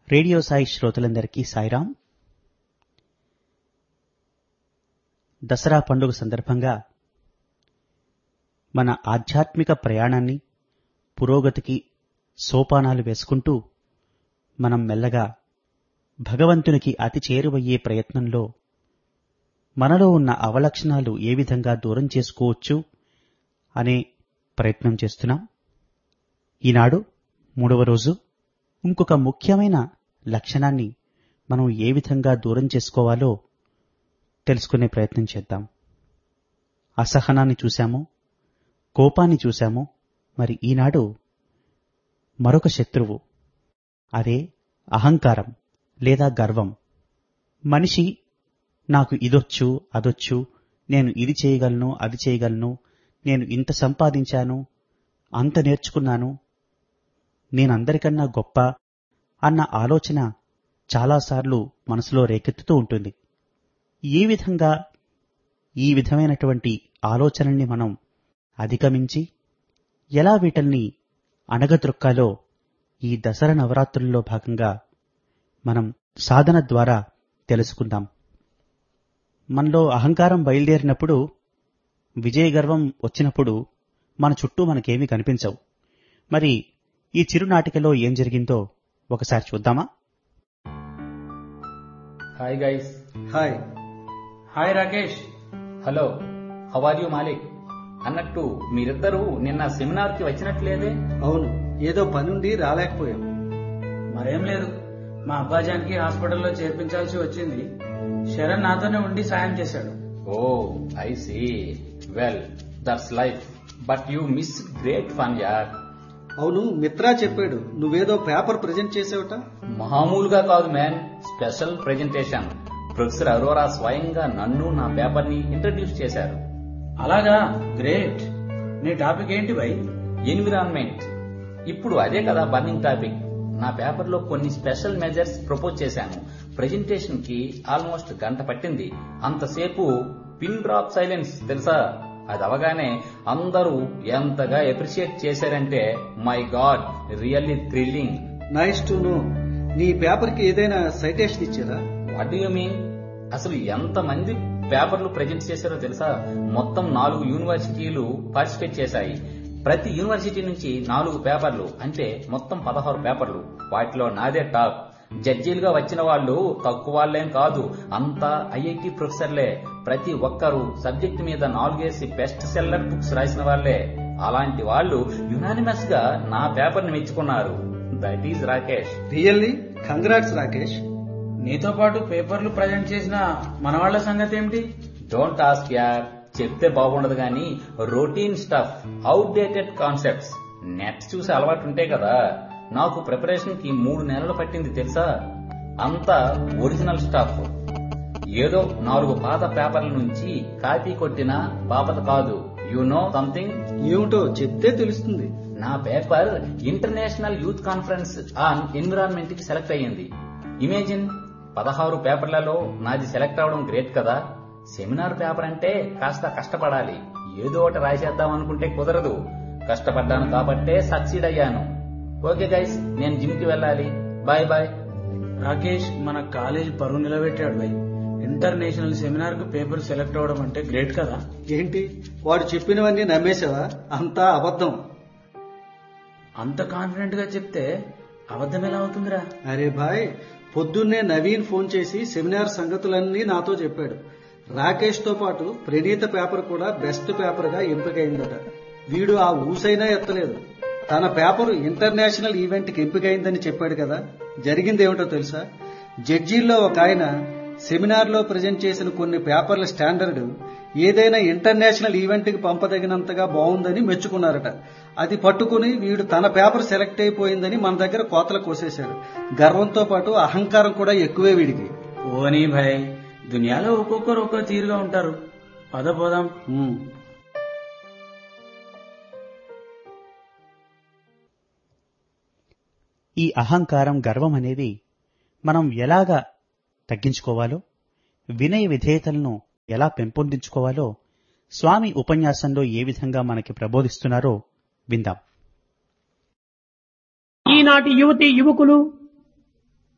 Radio Sai శ్రోతలందరికీ సాయిరాం దసరా పండుగ సందర్భంగా మన ఆధ్యాత్మిక ప్రయాణాన్ని పురోగతికి సోపానాలు వేసుకుంటూ మనం మెల్లగా భగవంతునికి అతి చేరువయ్యే ప్రయత్నంలో మనలో ఉన్న అవలక్షణాలు ఏ విధంగా దూరం చేసుకోవచ్చు అనే ప్రయత్నం చేస్తున్నాం ఈనాడు మూడవ రోజు ఇంకొక ముఖ్యమైన లక్షణాన్ని మనం ఏ విధంగా దూరం చేసుకోవాలో తెలుసుకునే ప్రయత్నం చేద్దాం అసహనాన్ని చూశాము కోపాన్ని చూశాము మరి ఈనాడు మరొక శత్రువు అదే అహంకారం లేదా గర్వం మనిషి నాకు ఇదొచ్చు అదొచ్చు నేను ఇది చేయగలను అది చేయగలను నేను ఇంత సంపాదించాను అంత నేర్చుకున్నాను నేనందరికన్నా గొప్ప అన్న ఆలోచన చాలాసార్లు మనసులో రేకెత్తుతూ ఉంటుంది ఏ విధంగా ఈ విధమైనటువంటి ఆలోచనల్ని మనం అధిగమించి ఎలా వీటల్ని అణగద్రొక్కాలో ఈ దసరా నవరాత్రుల్లో భాగంగా మనం సాధన ద్వారా తెలుసుకుందాం మనలో అహంకారం బయలుదేరినప్పుడు విజయ గర్వం వచ్చినప్పుడు మన చుట్టూ మనకేమీ కనిపించవు మరి ఈ చిరునాటికలో ఏం జరిగిందో ఒకసారి చూద్దామా hi guys hi hi Rakesh hello how are you Malik అన్నట్టు మీరిద్దరూ నిన్న సెమినార్ కి వచ్చినట్లేదే అవును ఏదో పనుండి రాలేకపోయాం మరేం లేదు మా అబ్బాజానికి హాస్పిటల్లో చేర్పించాల్సి వచ్చింది శరణ్ నాతోనే ఉండి సాయం చేశాడు oh I see well that's life but you miss great fun యార్ అవును మిత్రా చెప్పాడు నువ్వేదో పేపర్ ప్రజెంట్ చేసావుట మామూలుగా కాదు man special presentation professor Arora స్వయంగా నన్ను నా పేపర్ ని ఇంట్రడ్యూస్ చేశారు అలాగా గ్రేట్ నీ టాపిక్ ఏంటి భయ్ ఎన్విరాన్మెంట్ ఇప్పుడు అదే కదా బర్నింగ్ టాపిక్ నా పేపర్ లో కొన్ని స్పెషల్ మెజర్స్ ప్రపోజ్ చేశాను ప్రెజెంటేషన్ కి ఆల్మోస్ట్ గంట పట్టింది అంతసేపు పిన్ డ్రాప్ సైలెన్స్ తెలుసా అది అవగానే అందరూ ఎంతగా అప్రిషియేట్ చేశారంటే my god really thrilling nice to know నీ పేపర్ కి ఏదైనా సైటేషన్ ఇచ్చారా వాట్ యు మీన్ అసలు ఎంత మంది పేపర్లు ప్రజెంట్ చేశారో తెలుసా మొత్తం నాలుగు యూనివర్సిటీలు పార్టిసిపేట్ చేశాయి ప్రతి యూనివర్సిటీ నుంచి నాలుగు పేపర్లు అంటే మొత్తం పదహారు పేపర్లు వాటిలో నాదే టాప్ జడ్జీలుగా వచ్చిన వాళ్ళు తక్కువ వాళ్ళేం కాదు అంతా ఐఐటి ప్రొఫెసర్లే ప్రతి ఒక్కరు సబ్జెక్ట్ మీద నాలుగేసి బెస్ట్ సెల్లర్ బుక్స్ రాసిన వాళ్ళే అలాంటి వాళ్ళు యునానిమస్ గా నా పేపర్ ని మెచ్చుకున్నారు that is Rakesh really congrats Rakesh నీతో పాటు పేపర్లు ప్రజెంట్ చేసిన మన వాళ్ళ సంగతి ఏమిటి డోంట్ ఆస్క్ యార్ చెప్తే బాగుండదు గాని routine stuff outdated concepts net చూసి అలవాటు ఉంటే కదా నాకు ప్రిపరేషన్ కి మూడు నెలలు పట్టింది తెలుసా అంతా ఒరిజినల్ స్టఫ్ ఏదో నాలుగు పాత పేపర్ల నుంచి కాపీ కొట్టిన బాపత కాదు యు నో సంథింగ్ ఏమిటో చెప్తే తెలుస్తుంది నా paper international youth conference on environment కి సెలెక్ట్ అయ్యింది ఇమేజిన్ పదహారు పేపర్లలో నాది సెలెక్ట్ అవడం గ్రేట్ కదా సెమినార్ పేపర్ అంటే కాస్త కష్టపడాలి ఏదో ఒకటి రాసేద్దాం అనుకుంటే కుదరదు కష్టపడ్డాను కాబట్టే సక్సీడ్ అయ్యాను ఓకే గైస్ నేను జిమ్ కి వెళ్ళాలి బాయ్ బాయ్ రాకేష్ మన కాలేజ్ పరువు నిలబెట్టాడు భయ్ ఇంటర్నేషనల్ సెమినార్ కు పేపర్ సెలెక్ట్ అవ్వడం అంటే గ్రేట్ కదా ఏంటి వాడు చెప్పినవన్నీ నమ్మేశావా అంతా అబద్ధం అంత కాన్ఫిడెంట్ గా చెప్తే అబద్ధం ఎలా అవుతుందిరా అరే భాయ్ పొద్దున్నే నవీన్ ఫోన్ చేసి సెమినార్ సంగతులన్నీ నాతో చెప్పాడు రాకేష్ తో పాటు ప్రణీత పేపర్ కూడా బెస్ట్ పేపర్ గా ఎంపికైందట వీడు ఆ ఊసైనా ఎత్తలేదు తన పేపర్ ఇంటర్నేషనల్ ఈవెంట్ కి ఎంపికైందని చెప్పాడు కదా జరిగిందేమిటో తెలుసా జడ్జీల్లో ఒక ఆయన సెమినార్ లో ప్రజెంట్ చేసిన కొన్ని పేపర్ల స్టాండర్డ్ ఏదైనా ఇంటర్నేషనల్ ఈవెంట్ కి పంపదగినంతగా బాగుందని మెచ్చుకున్నారట అది పట్టుకుని వీడు తన పేపర్ సెలెక్ట్ అయిపోయిందని మన దగ్గర కోతలు కోసేశాడు గర్వంతో పాటు అహంకారం కూడా ఎక్కువే వీడికి ఓనీ భయ్ దునియాలో ఒక్కొక్కరు ఒక్కో తీరుగా ఉంటారు పద పోదాం ఉమ్. ఈ అహంకారం గర్వం అనేది మనం ఎలాగా తగ్గించుకోవాలో వినయ విధేయతలను ఎలా పెంపొందించుకోవాలో స్వామి ఉపన్యాసంలో ఏ విధంగా మనకి ప్రబోధిస్తున్నారో విందాం ఈనాటి యువతి యువకులు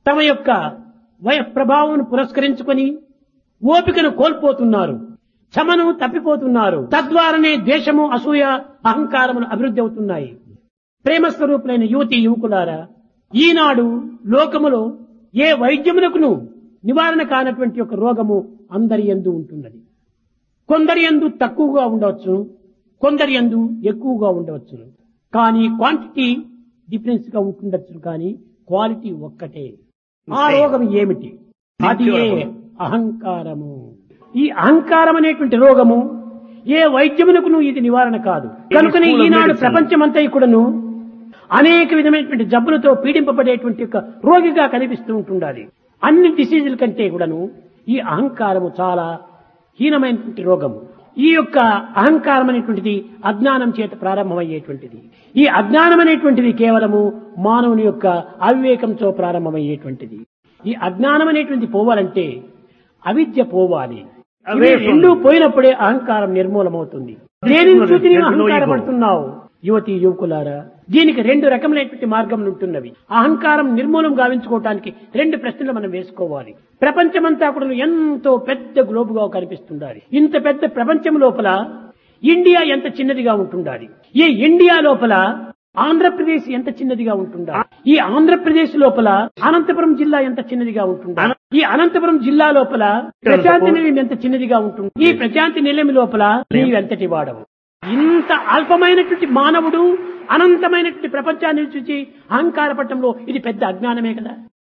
తమ యొక్క వయ ప్రభావం పురస్కరించుకొని ఓపికను కోల్పోతున్నారు క్షమను తప్పిపోతున్నారు తద్వారానే ద్వేషము అసూయ అహంకారములు అభివృద్ధి అవుతున్నాయి ప్రేమ స్వరూపులైన యువతి యువకులారా ఈనాడు లోకములో ఏ వైద్యమునకును నివారణ కానటువంటి ఒక రోగము అందరి ఎందు ఉంటున్నది కొందరి ఎందు తక్కువగా ఉండవచ్చు కొందరి ఎందు ఎక్కువగా ఉండవచ్చు కానీ క్వాంటిటీ డిఫరెన్స్ గా ఉంటుండొచ్చు కానీ క్వాలిటీ ఒక్కటే ఆ రోగం ఏమిటి అది ఏ అహంకారము ఈ అహంకారం అనేటువంటి రోగము ఏ వైద్యమునకును ఇది నివారణ కాదు కనుకనే ఈనాడు ప్రపంచమంతా కూడాను అనేక విధమైనటువంటి జబ్బులతో పీడింపబడేటువంటి ఒక రోగిగా కనిపిస్తూ ఉంటుండాలి అన్ని డిసీజుల కంటే కూడాను ఈ అహంకారము చాలా హీనమైనటువంటి రోగము ఈ యొక్క అహంకారం అనేటువంటిది అజ్ఞానం చేత ప్రారంభమయ్యేటువంటిది ఈ అజ్ఞానం అనేటువంటిది కేవలము మానవుని యొక్క అవివేకంతో ప్రారంభమయ్యేటువంటిది ఈ అజ్ఞానం అనేటువంటిది పోవాలంటే అవిద్య పోవాలి ఇవి రెండు పోయినప్పుడే అహంకారం నిర్మూలమవుతుంది దేనిని చూసి నీవు అహంకారపడుతున్నావు యువతి యువకులారా దీనికి రెండు రకములైనటువంటి మార్గములు ఉంటున్నవి అహంకారం నిర్మూలం గావించుకోవటానికి రెండు ప్రశ్నలు మనం వేసుకోవాలి ప్రపంచమంతా కూడా ఎంతో పెద్ద గ్లోబుగా కనిపిస్తుండాలి ఇంత పెద్ద ప్రపంచం లోపల ఇండియా ఎంత చిన్నదిగా ఉంటుండాలి ఈ ఇండియా లోపల ఆంధ్రప్రదేశ్ ఎంత చిన్నదిగా ఉంటుందా ఈ ఆంధ్రప్రదేశ్ లోపల అనంతపురం జిల్లా ఎంత చిన్నదిగా ఉంటుందా ఈ అనంతపురం జిల్లా లోపల ప్రశాంతి నిలయం ఎంత చిన్నదిగా ఉంటుంది ఈ ప్రశాంతి నిలయం లోపల నీవు ఎంతటి వాడవు ఇంత అల్పమైనటువంటి మానవుడు అనంతమైనటువంటి ప్రపంచాన్ని చూసి అహంకార పట్టంలో ఇది పెద్ద అజ్ఞానమే కదా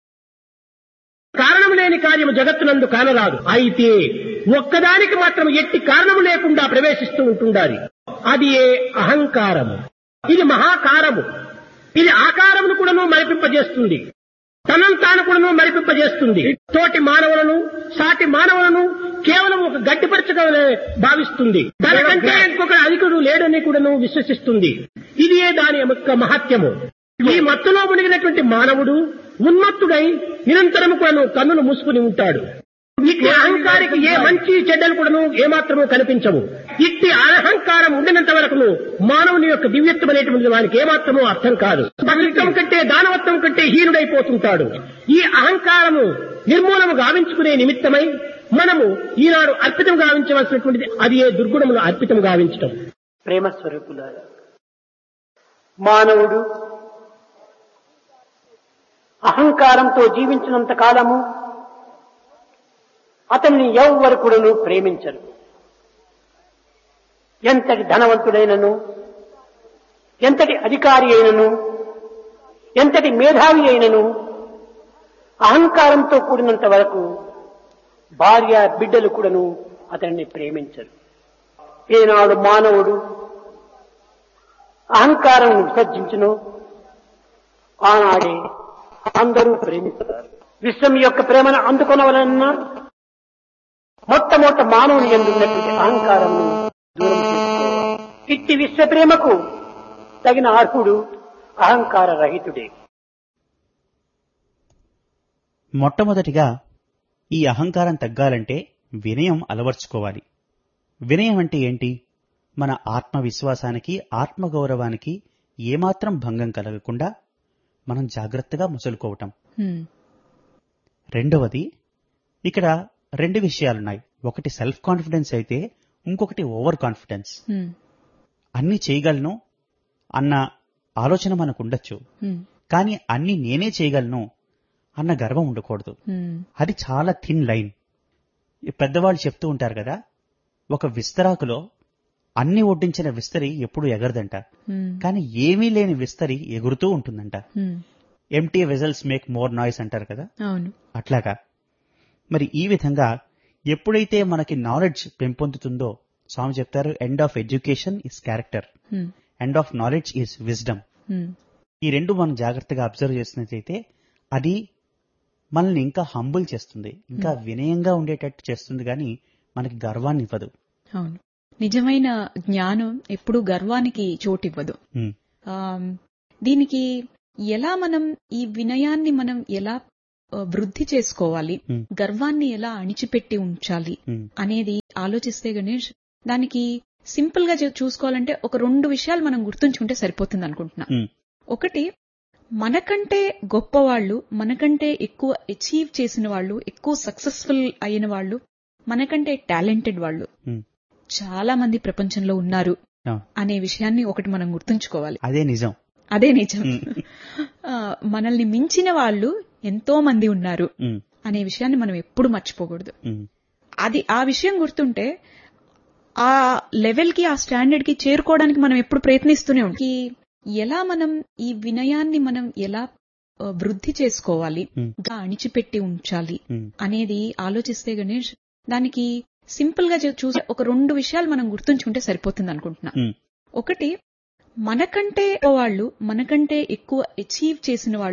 కారణం లేని కార్యము జగత్తునందు కానరాదు అయితే ఒక్కదానికి మాత్రం ఎట్టి కారణము లేకుండా ప్రవేశిస్తూ ఉంటుండాలి అది ఏ అహంకారము ఇది మహాకారము ఇది ఆకారమును కూడాను మరిపింపజేస్తుంది తనను తాను కూడాను మరిపింపజేస్తుంది తోటి మానవులను సాటి మానవులను కేవలం ఒక గడ్డిపరచగా భావిస్తుంది దానికంటే ఇంకొక అధికుడు లేడని కూడాను విశ్వసిస్తుంది ఇది దాని యొక్క మహత్యము ఈ మత్తులో మునిగినటువంటి మానవుడు ఉన్మత్తుడై నిరంతరం కూడాను కన్నులు మూసుకుని ఉంటాడు ఇట్టి అహంకారికి ఏ మంచి చెడ్డలు కూడాను ఏమాత్రము కనిపించవు ఇట్టి అహంకారం ఉండినంత వరకు మానవుని యొక్క దివ్యత్వం అనేటువంటిది వానికి ఏమాత్రమూ అర్థం కాదు భక్తిత్వం కంటే దానవత్వం కంటే హీనుడైపోతుంటాడు ఈ అహంకారము నిర్మూలము గావించుకునే నిమిత్తమై మనము ఈనాడు అర్పితం గావించవలసినటువంటిది అది ఏ దుర్గుణములు అర్పితం గావించటం ప్రేమ స్వరూపులారా మానవుడు అహంకారంతో జీవించినంత కాలము అతన్ని ఎవ్వరు కూడాను ప్రేమించరు ఎంతటి ధనవంతుడైనను ఎంతటి అధికారి అయినను ఎంతటి మేధావి అయినను అహంకారంతో కూడినంత వరకు భార్య బిడ్డలు కూడాను అతన్ని ప్రేమించరు ఏనాడు మానవుడు అహంకారం విసర్జించును ఆనాడే అందరూ ప్రేమిస్తారు విశ్వం యొక్క ప్రేమను అందుకొనవలన్నా మొట్టమొదట మానవుని ఎందున్నటువంటి అహంకారం దూరం చేసుకోవాలి ఇట్టి విశ్వ ప్రేమకు తగిన అర్హుడు అహంకార రహితుడే మొట్టమొదటిగా ఈ అహంకారం తగ్గాలంటే వినయం అలవర్చుకోవాలి వినయం అంటే ఏంటి మన ఆత్మవిశ్వాసానికి ఆత్మగౌరవానికి ఏమాత్రం భంగం కలగకుండా మనం జాగ్రత్తగా ముసులుకోవటం హ్మ్. రెండవది ఇక్కడ రెండు విషయాలున్నాయి ఒకటి సెల్ఫ్ కాన్ఫిడెన్స్ అయితే ఇంకొకటి ఓవర్ కాన్ఫిడెన్స్ హ్మ్. అన్ని చేయగలను అన్న ఆలోచన మనకు ఉండొచ్చు హ్మ్. కానీ అన్ని నేనే చేయగలను అన్న గర్వం ఉండకూడదు హ్మ్. అది చాలా థిన్ లైన్ ఈ పెద్దవాళ్ళు చెప్తూ ఉంటారు కదా ఒక విస్తరాకులో అన్ని ఒడ్డించిన విస్తరి ఎప్పుడు ఎగరదంట హ్మ్. కానీ ఏమీ లేని విస్తరి ఎగురుతూ ఉంటుందంట హ్మ్. Empty vessels make more noise అంటారు కదా అవును అట్లాగా మరి ఈ విధంగా ఎప్పుడైతే మనకి నాలెడ్జ్ పెంపొందుతుందో స్వామి చెప్తారు end of education is character hmm. End of knowledge is wisdom hmm. ఈ రెండు మనం జాగ్రత్తగా అబ్జర్వ్ చేసినట్లయితే అది మనల్ని ఇంకా హంబుల్ చేస్తుంది ఇంకా వినయంగా ఉండేటట్టు చేస్తుంది కానీ మనకి గర్వాన్ని ఇవ్వదు అవును నిజమైన జ్ఞానం ఎప్పుడూ గర్వానికి చోటివ్వదు ఉమ్, ఆమ్, దీనికి ఎలా మనం ఈ వినయాన్ని మనం ఎలా ఆ, వృద్ధి చేసుకోవాలి Hmm. గర్వాన్ని ఎలా అణిచిపెట్టి ఉంచాలి ఉమ్, అనేది ఆలోచిస్తే గణేష్ దానికి సింపుల్ గా చూ- చూసుకోవాలంటే ఒక రెండు విషయాలు మనం గుర్తుంచుకుంటే సరిపోతుంది అనుకుంటున్నా ఉమ్, ఒకటి మనకంటే గొప్పవాళ్ళు మనకంటే ఎక్కువ అచీవ్ చేసిన వాళ్ళు ఎక్కువ సక్సెస్ఫుల్ అయిన వాళ్ళు మనకంటే టాలెంటెడ్ వాళ్ళు ఉమ్. చాలా మంది ప్రపంచంలో ఉన్నారు అవును. అనే విషయాన్ని ఒకటి మనం గుర్తుంచుకోవాలి అదే నిజం అదే నిజం ఉమ్. ఆ, మనల్ని మించిన వాళ్ళు ఎంతో మంది ఉన్నారు ఉమ్. అనే విషయాన్ని మనం ఎప్పుడు మర్చిపోకూడదు ఉమ్. అది ఆ విషయం గుర్తుంటే ఆ లెవెల్ కి ఆ స్టాండర్డ్ కి చేరుకోవడానికి మనం ఎప్పుడు ప్రయత్నిస్తూనే ఉంటాం ఈ ఎలా మనం ఈ వినయాన్ని మనం ఎలా ఆ, వృద్ధి చేసుకోవాలి Hmm. గా అణిచిపెట్టి ఉంచాలి ఉమ్. అనేది ఆలోచిస్తే గణేష్ దానికి సింపుల్ గా చూ- చూసే ఒక రెండు విషయాలు మనం గుర్తుంచుకుంటే సరిపోతుంది అనుకుంటున్నా ఉమ్. ఒకటి మనకంటే వాళ్ళు మనకంటే ఎక్కువ అచీవ్ చేసిన వాళ్ళు